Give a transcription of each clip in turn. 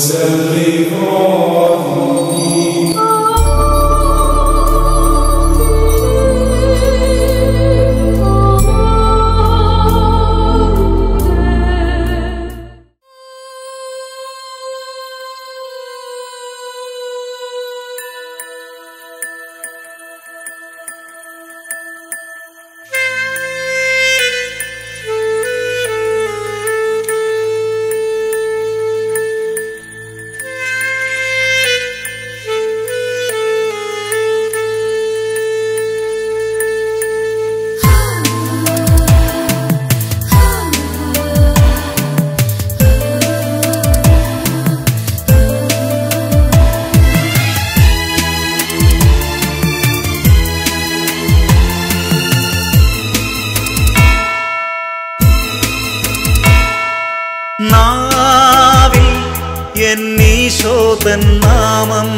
നാവിൽ എന്നീശോതൻ നാമം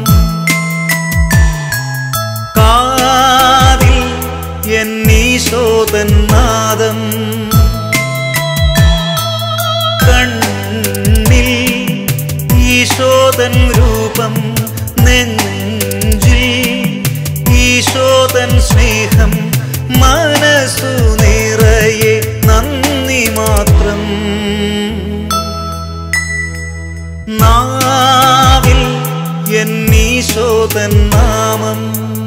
കാതിൽ എന്നീശോതൻ നാദം കണ്ണിൽ ഈശോതൻ രൂപം നെഞ്ചിൽ ഈശോതൻ സ്നേഹം മനസ്സു നിറയെ നന്ദി മാത്രം നാവിൽ എന്നീശോതൻ നാമം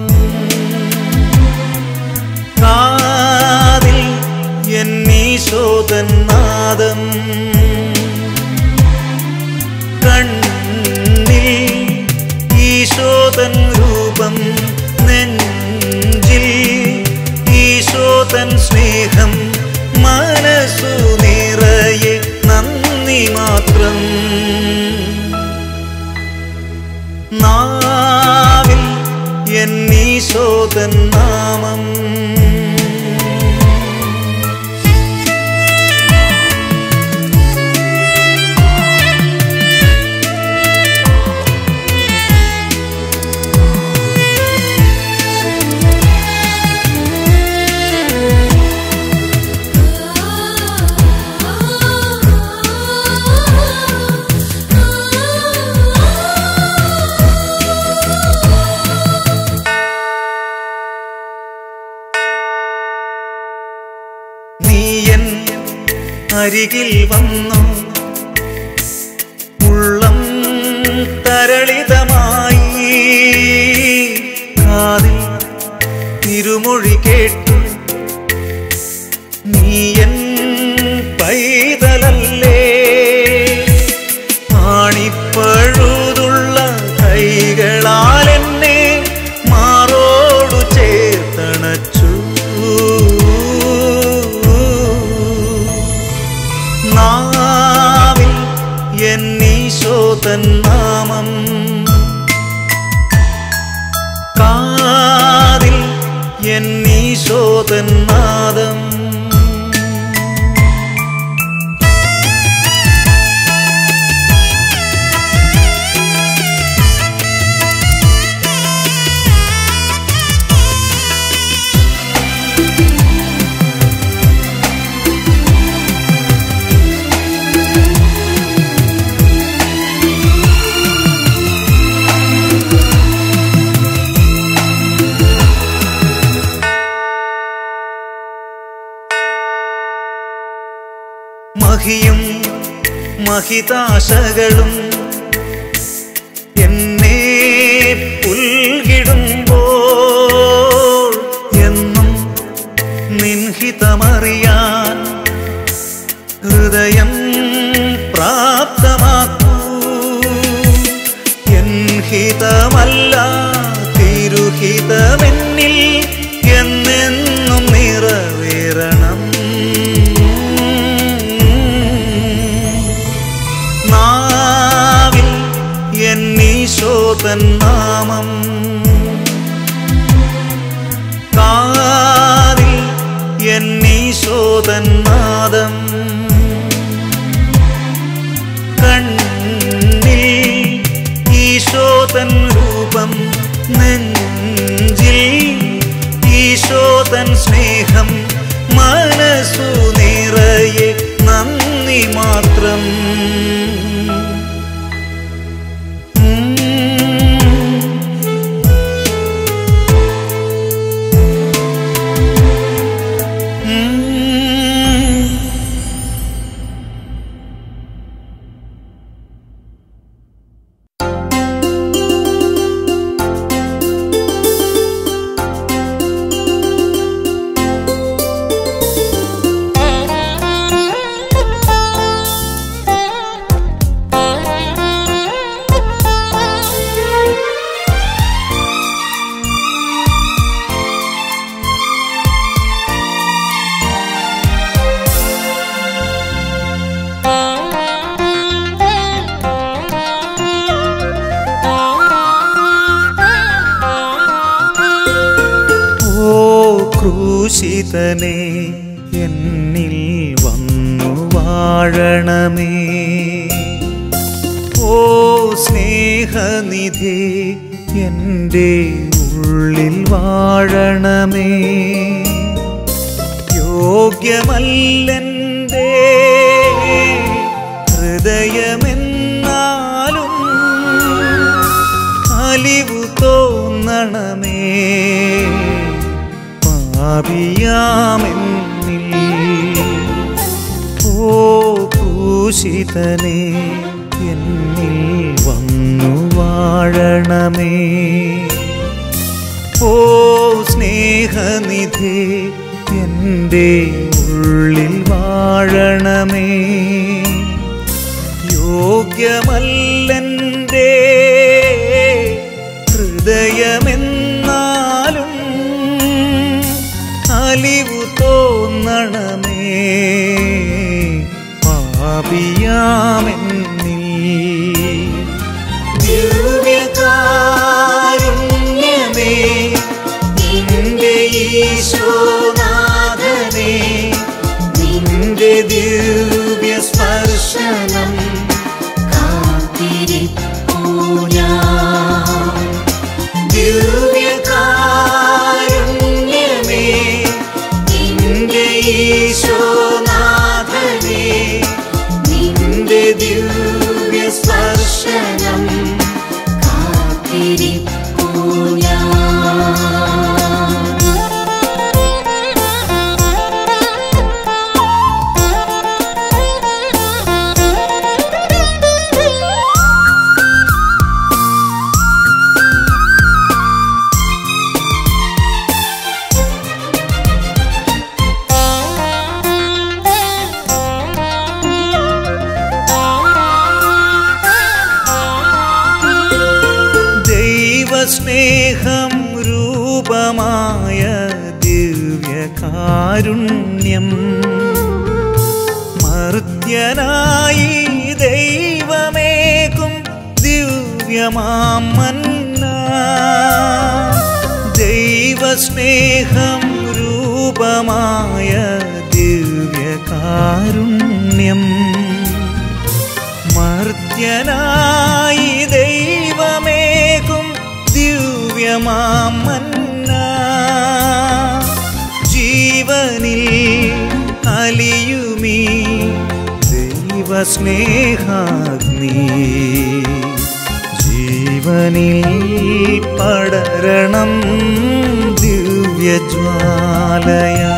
കാതിൽ എന്നീശോതൻ നാദം കണ്ണിൽ ഈശോതൻ രൂപം നെഞ്ചിൽ ഈശോതൻ സ്നേഹം മനസ്സു നിറയെ നന്ദി മാത്രം നാവിൽ എന്നീശോതൻ നാമം നീയൻ അരികിൽ വന്നു ഉള്ളം തരളിതമായി കാതിൽ തിരുമൊഴി കേട്ടു നീയൻ പൈതലല്ലേ ആണിപ്പഴുതുള്ള കൈകളാൽ എന്നെ മാറോടു ചേർത്തണച്ചു നാവിൽ എന്നീശോതൻ നാമം കാതിൽ എന്നീശോതൻ നാദം മഹിയും മഹിതാശകളും എന്നെ പുൽകിടുമ്പോൾ എന്നും നിൻഹിതമറിയാൻ ഹൃദയം പ്രാപ്തമാക്കൂ എൻഹിതമല്ല തിരുഹിതമെന്നിൽ എന്നെന്നും നിറവേറണം നാവിൽ എന്നീശോതൻ നാമം കാതിൽ എന്നീശോതൻ നാദം കണ്ണിൽ ഈശോതൻ രൂപം നെഞ്ചിൽ ഈശോതൻ സ്നേഹം മനസ്സു നിറയെ നന്ദി മാത്രം ക്രൂശിതനെ എന്നിൽ വന്നു വാഴണമേ ഓ സ്നേഹനിധി എൻ്റെ ഉള്ളിൽ വാഴണമേ യോഗ്യമല്ലെൻ്റെ ഹൃദയമെന്നാലും അലിവു തോന്നണമേ പാപിയാമെന്നിൽ ഓ ക്രൂശിതനെ എന്നിൽ വന്നു വാഴണമേ ഓ സ്നേഹനിധി എൻ്റെ ഉള്ളിൽ വാഴണമേ യോഗ്യമല്ലെൻ്റെ ഹൃദയമെന്നാലും അലിവു തോന്നണമേ പാപിയാമെന്നിൽ ദിവ്യകാരുണ്യമേ നിന്റെ ഈശോനാഥനെ നിന്റെ ദിവ്യ സ്പർശനം കാത്തിരിപ്പൂ ഞാൻ ദിവ്യകാരുണ്യമേ നിന്റെ ഈശോനാഥനെ നിന്റെ ദിവ്യ സ്പർശനം കാത്തിരിപ്പൂ ഞാൻ ദൈവസ്നേഹം രൂപമായ ദിവ്യകാരുണ്യം മർത്യനായി ദൈവമേകും ദിവ്യമാം മന്ന ദൈവസ്നേഹം രൂപമായ ദിവ്യകാരുണ്യം മർത്യനായി ദൈവമേകും ദിവ്യമാം മന്ന ജീവനിൽ അലിയുമീ ദൈവസ്നേഹാഗ്നി ജീവനിൽ പടരണം ദിവ്യജ്വാലയാ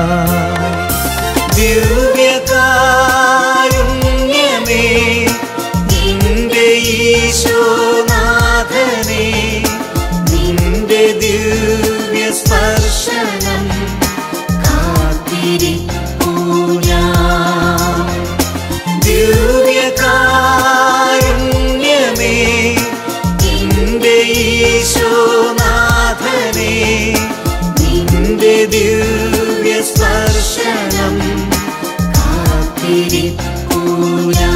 ദിവ്യകാരുണ്യമേ നിന്റെ ഈശോനാഥനെ നിന്റെ ദിവ്യ സ്പർശനം കാത്തിരിപ്പൂ ഞാൻ ദിവ്യകാരുണ്യമേ നിന്റെ ഈശോനാഥനെ നിന്റെ ദിവ്യ സ്പർശനം കാത്തിരിപ്പൂ ഞാൻ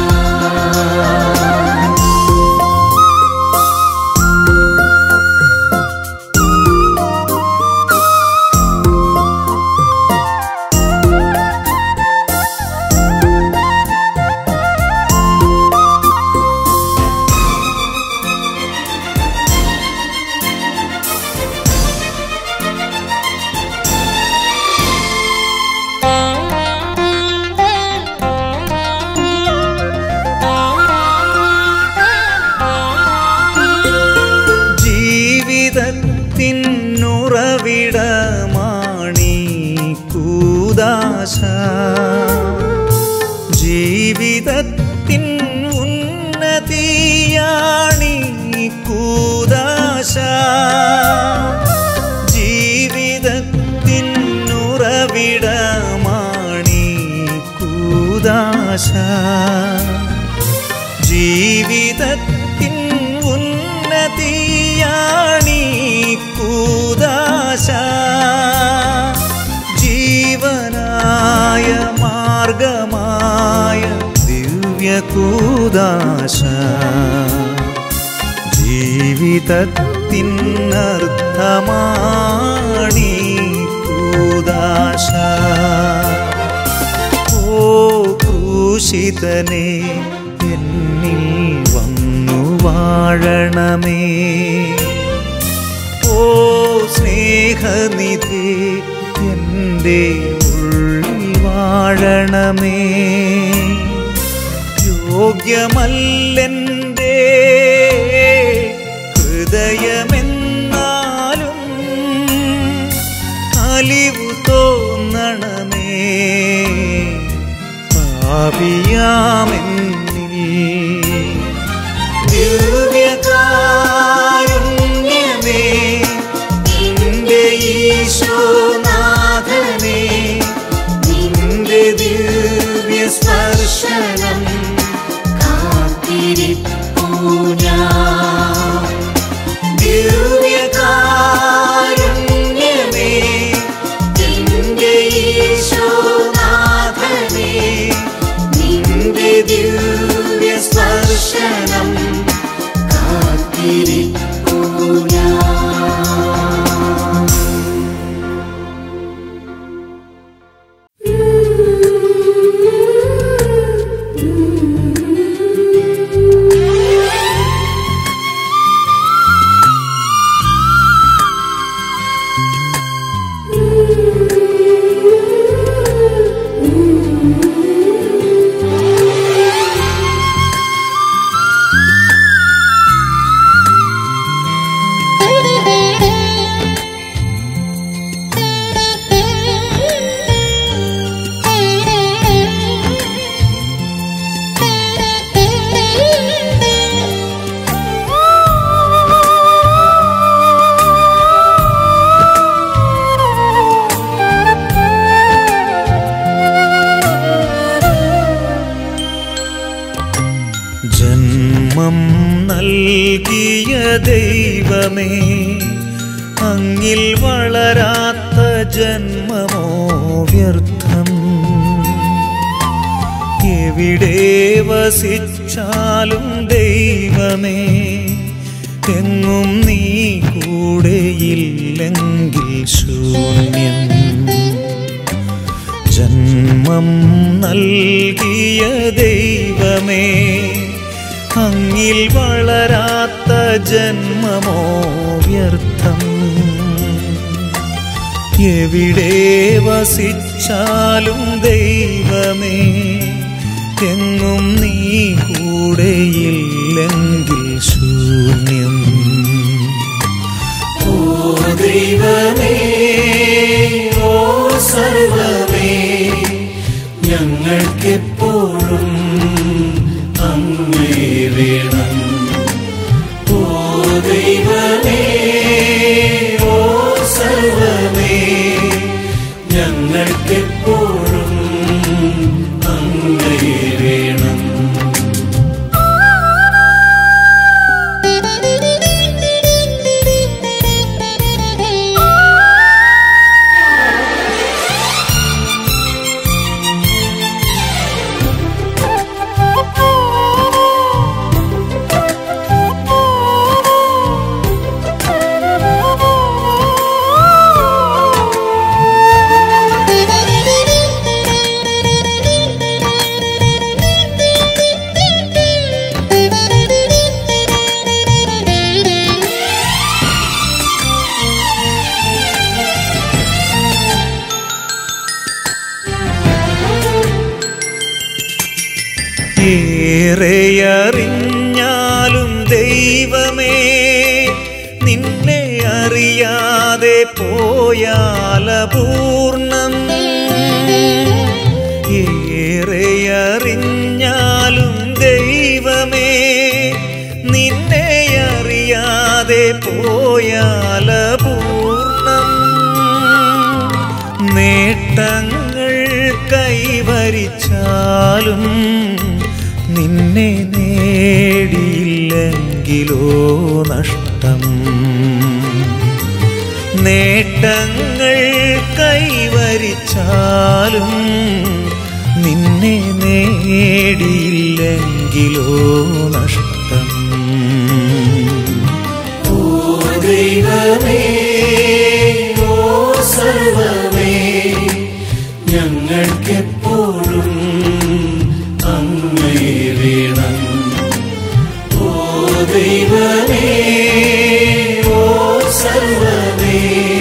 ജീവിതത്തിനുറവിടമാണീ കൂദാശ ജീവിതത്തിൻ ഉന്നതിയാണീ കൂദാശ ജീവിതത്തിൻ ഉറവിടമാണീ കൂദാശ ജീവിതത്തിൻ ഉന്നതിയാണീ കൂദാശ ജീവനായ മാർഗമായ ദിവ്യകൂദാശ ജീവിതത്തിനർത്ഥമാണീ കൂദാശ ആശ ഓ ക്രൂശിതനെ എന്നിൽ വന്നു വാഴണമേ ഓ സ്നേഹനിധി എൻ്റെ ഉള്ളിൽ വാഴണമേ യോഗ്യമല്ലെൻ്റെ ഹൃദയമെന്നാലും അലിവു തോന്നണമേ പാപിയാമെന്നിൽ ദിവ്യകാരുണ്യമേ നിന്റെ ഈശോനാഥനെ നിന്റെ ദിവ്യ സ്പർശനം കാത്തിരിപ്പൂ ഞാൻ ദിവ്യകാരുണ്യമേ നിന്റെ ഈശോനാഥനെ നിന്റെ ദിവ്യ സ്പർശനം കാത്തിരിപ്പൂ ഞാൻ ജന്മം നൽകിയ ദൈവമേ അങ്ങിൽ വളരാത്ത ജന്മമോ വ്യർത്ഥം എവിടെ വസിച്ചാലും ദൈവമേ എങ്ങും നീ കൂടെയില്ലെങ്കിൽ ശൂന്യം ജന്മം നൽകിയ ദൈവമേ അങ്ങിൽ വളരാത്ത ജന്മമോ വ്യർത്ഥം എവിടെ വസിച്ചാലും ദൈവമേ എങ്ങും നീ കൂടെയില്ലെങ്കിൽ ശൂന്യം ഓ ദൈവമേ ഓ സർവമേ ഞങ്ങൾക്കെപ്പോഴും അങ്ങേ വേണം ഓ ദൈവമേ ഓ സർവമേ ഞങ്ങൾക്കെപ്പോഴും അങ്ങേ വേണം ഏറെയറിഞ്ഞാലും ദൈവമേ നിന്നെ അറിയാതെ പോയാലപൂർണം ഏറെയറിഞ്ഞാലും ദൈവമേ നിന്നെ അറിയാതെ പോയാലപൂർണം നേട്ടങ്ങൾ കൈവരിച്ചാലും നിന്നെ നേടിയില്ലെങ്കിലോ നഷ്ടം നേട്ടങ്ങൾ കൈവരിച്ചാലും നിന്നെ നേടിയില്ലെങ്കിലോ നഷ്ടം ഓ ദൈവമേ ഓ സർവമേ ദൈവമേ ഓ സർവമേ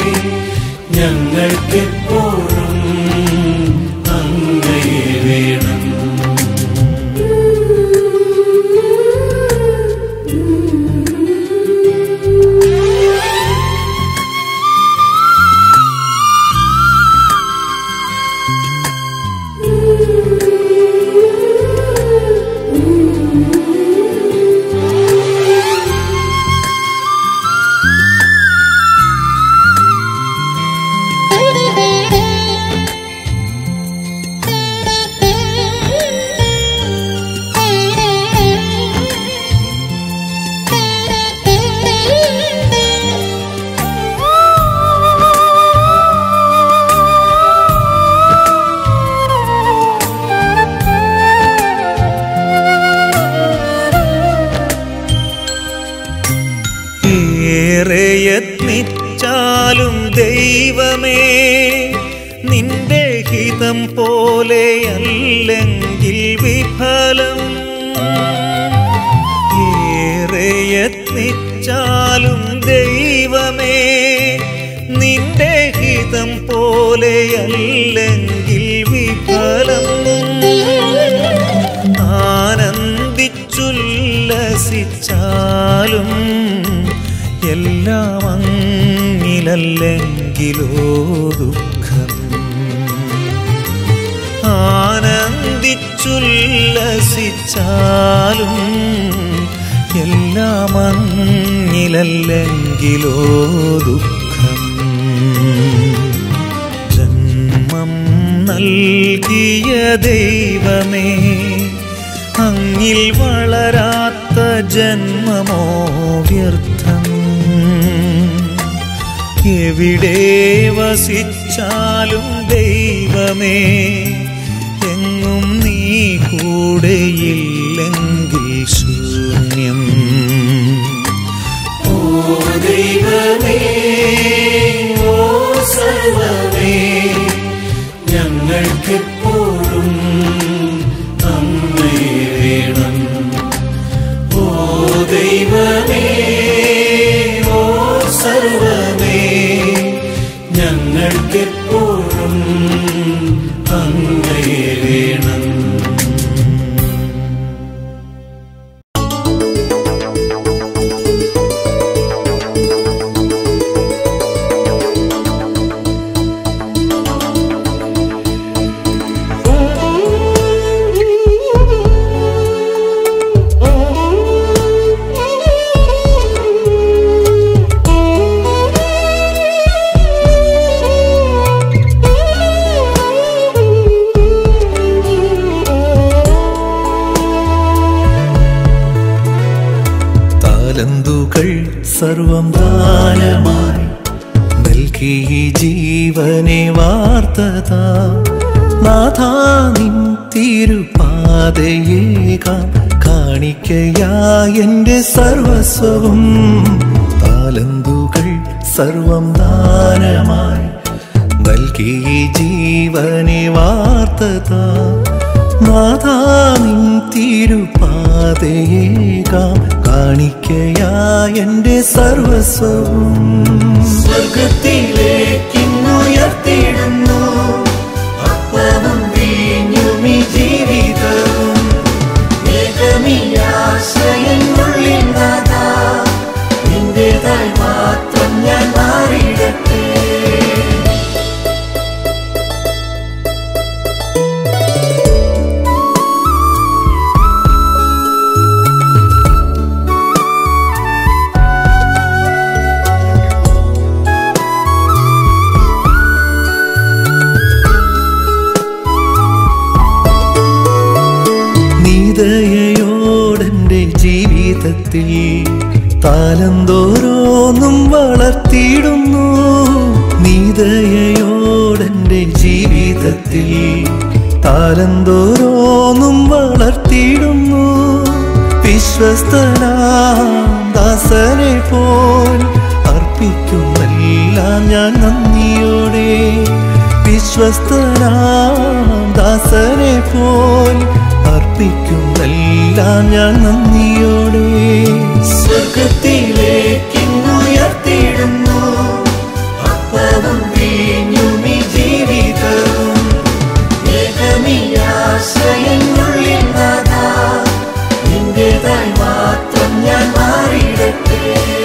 ഞങ്ങൾക്കെപ്പോഴും അങ്ങയെ വേണം ഏറെ യത്നിച്ചാലും ദൈവമേ നിന്റെ ഹിതം പോലെയല്ലെങ്കിൽ വിഫലം ഏറെ യത്നിച്ചാലും ദൈവമേ നിന്റെ ഹിതം പോലെയല്ലെങ്കിൽ വിഫലം ആനന്ദിച്ചുല്ലസിച്ചാലും എല്ലാം അങ്ങിലല്ലെങ്കിലോ ദുഃഖം ആനന്ദിച്ചുല്ലസിച്ചാലും എല്ലാം അങ്ങിലല്ലെങ്കിലോ ദുഃഖം ജന്മം നൽകിയ ദൈവമേ അങ്ങിൽ വളരാത്ത ജന്മമോ വ്യർത്ഥം എവിടെ വസിച്ചാലും ദൈവമേ എങ്ങും നീ കൂടെയില്ലെങ്കിൽ ശൂന്യം ഓ ദൈവമേ ഓ സർവമേ ഞങ്ങൾക്കെപ്പോഴും അങ്ങയെ വേണം ഓ ദൈവമേ ഓ സർവമേ ഞങ്ങൾക്കെപ്പോഴും അങ്ങയെ വേണം താലന്തുകൾ സർവം ദാനമായി നൽകി ജീവനെ വാർത്തത നാഥാ നിൻ തിരുപാതയേകാം കാണിക്കയാ എന്റെ സർവസ്വവും താലന്തുകൾ സർവം ദാനമായി നൽകി ജീവനെ വാർത്തത നാഥാ നിൻ തിരുപാതയേകാം കാണിക്കയാ എന്റെ സർവസ്വവും സ്വർഗത്തിലേക്കിന്നുയർത്തിടുന്നു അപ്പവും വീഞ്ഞും ഈ ജീവിതവും ഏകമിയാശയനുള്ളിൽ നാഥാ നിന്റേതായി മാത്രം ഞാൻ മാറിയിടട്ടെ നീതയോടെന്റെ ജീവിതത്തിൽ താലന്തോരോന്നും വളർത്തിയിടുന്നു നീതയോടെന്റെ ജീവിതത്തിൽ താലന്തോരോന്നും വളർത്തിയിടുന്നു വിശ്വസ്തനാം ദാസനെ പോൽ അർപ്പിക്കുമെല്ലാം ഞാൻ നന്ദിയോടെ വിശ്വസ്തനാം ദാസനെ പോൽ അർപ്പിക്കുമെല്ലാം ഞാൻ നന്ദിയോടെ സ്വർഗത്തിലേക്കിന്നുയർത്തിയിടുന്നു അപ്പവും വീഞ്ഞും ഈ ജീവിതവും ഏകമിയാശയനുള്ളിൽ നാഥാ നിന്റേതായി മാത്രം ഞാൻ മാറിയിടട്ടെ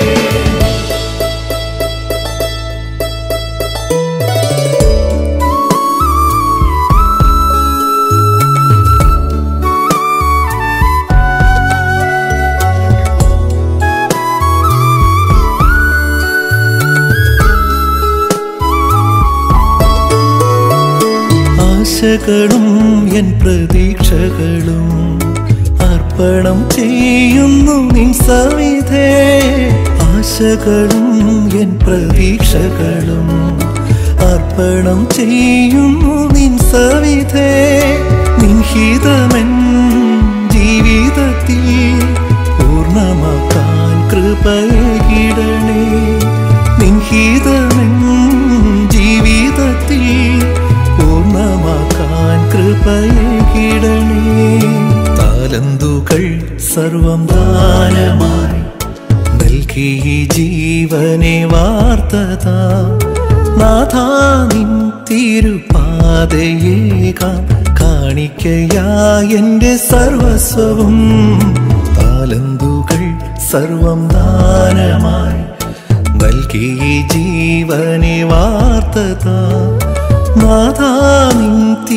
ആശകളും എൻ പ്രതീക്ഷകളും അർപ്പണം ചെയ്യുന്നു നിൻ സവിധേ ആശകളും എൻ പ്രതീക്ഷകളും അർപ്പണം ചെയ്യുന്നു നിൻ സവിധേ നിൻഹിതമെൻ ജീവിതത്തിൽ പൂർണ്ണമാക്കാൻ കൃപയിടണേ നിൻഹിതമെൻ ജീവിതത്തിൽ പൂർണ്ണമാക്കാൻ കൃപയിടണേ താലന്തുകൾ സർവം ദാനമായി നൽകി ഈ ജീവനെ വാർത്തതാ നാഥാ നിൻ തിരുപാതയേകാം കാണിക്കയാ എൻ്റെ സർവസ്വവും താലന്തുകൾ സർവം ദാനമായി നൽകി ഈ ജീവനെ വാർത്തതാ നാഥാ നിൻ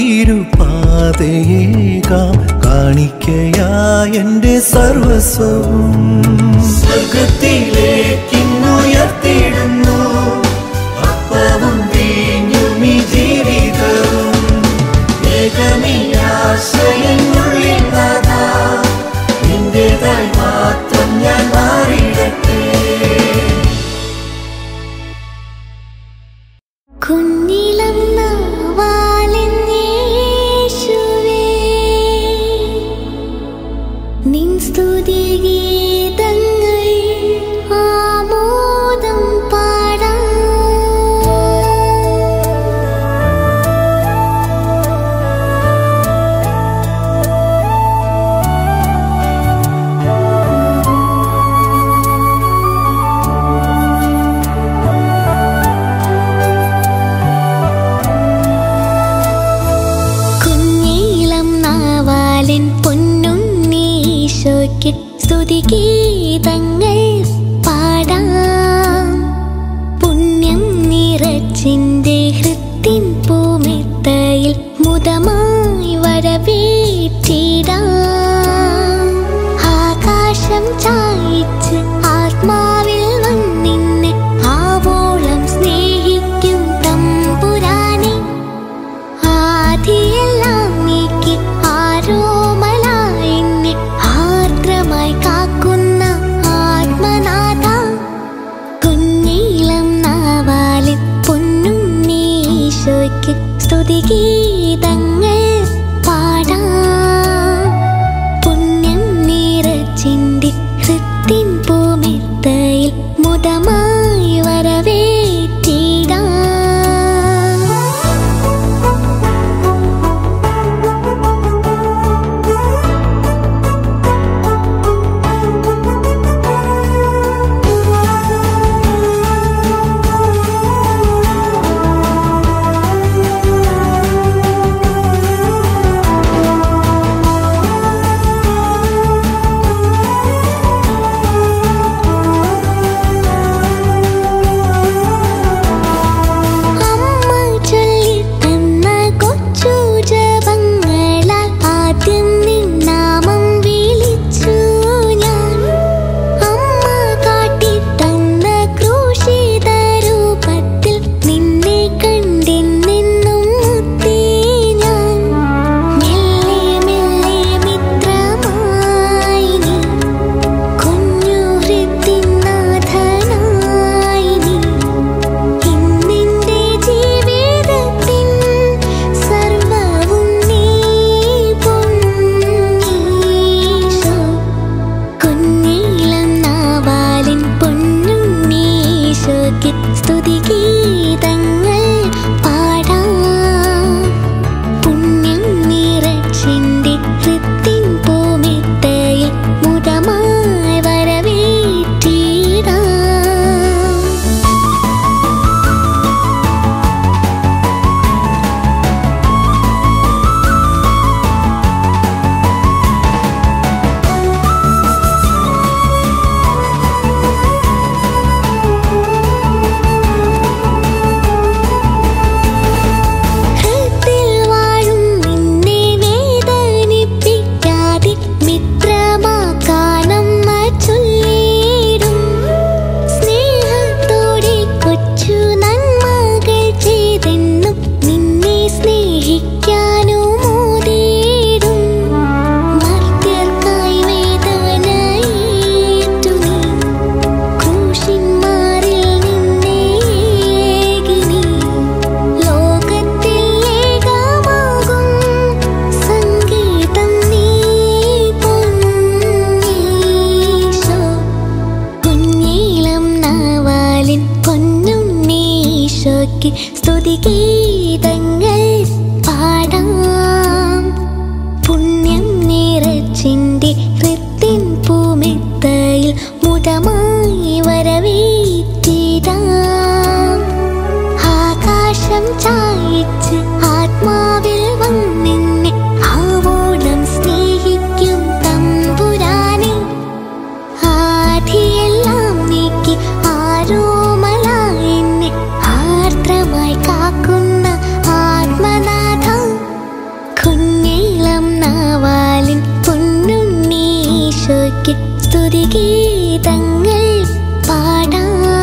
തിരുപാതയേകാം കാണിക്കയാ എൻ്റെ സർവസ്വവും സ്വർഗത്തിലേക്കിന്നുയർത്തിയിടുന്നു അപ്പവും വീഞ്ഞും ഈ ജീവിതവും ഏകമിയാശയനുള്ളിൽ നാഥാ നിന്റേതായി മാത്രം ഞാൻ മാറിയിടട്ടെ കുഞ്ഞിളം നാവാലെന്നേശുവേ നിൻ സ്തുതിഗീതങ്ങൾ ആമോദം പാടാം കുഞ്ഞീളം നാവാലൻ പൊന്നുണ്ണീശോയ്ക്ക് സ്തുതിഗീതങ്ങൾ പാടാം പുണ്യം നിറച്ചിന്റെ ഹൃത്തിൻ പൂമെത്തയിൽ മുതമായി വരവേറ്റിടാം ആകാശം ചായിച്ച് ആത്മാവിൽ വന്നിന്നെ ആവോളം സ്നേഹിക്കും തമ്പുരാനെ ആദിയെല്ലാം നീക്കി ആരോമലായി എന്നെ ആർദ്രമായി കാക്കുന്ന ആത്മ ഈശോയ്ക്ക് സ്തുതിഗീതങ്ങൾ പാടാം പുണ്യം നിറച്ചിൻ്റെ ഹൃത്തിൻ പൂമെത്തയിൽ മുതമായി വരവേറ്റിടാം ആകാശം ചായച്ച് ആത്മാവിൽ വന്നിന്നെ ആവോളം സ്നേഹിക്കും തമ്പുരാനെ ആധിയെല്ലാം നീക്കി ആരോമലായെന്നെ ആർദ്രമായി കാക്കുന്ന ആത്മനാഥ കുഞ്ഞിളം നാവാലിൻ പൊന്നുണ്ണീശോയ്ക്ക് സ്തുതിഗീതങ്ങൾ പാടാം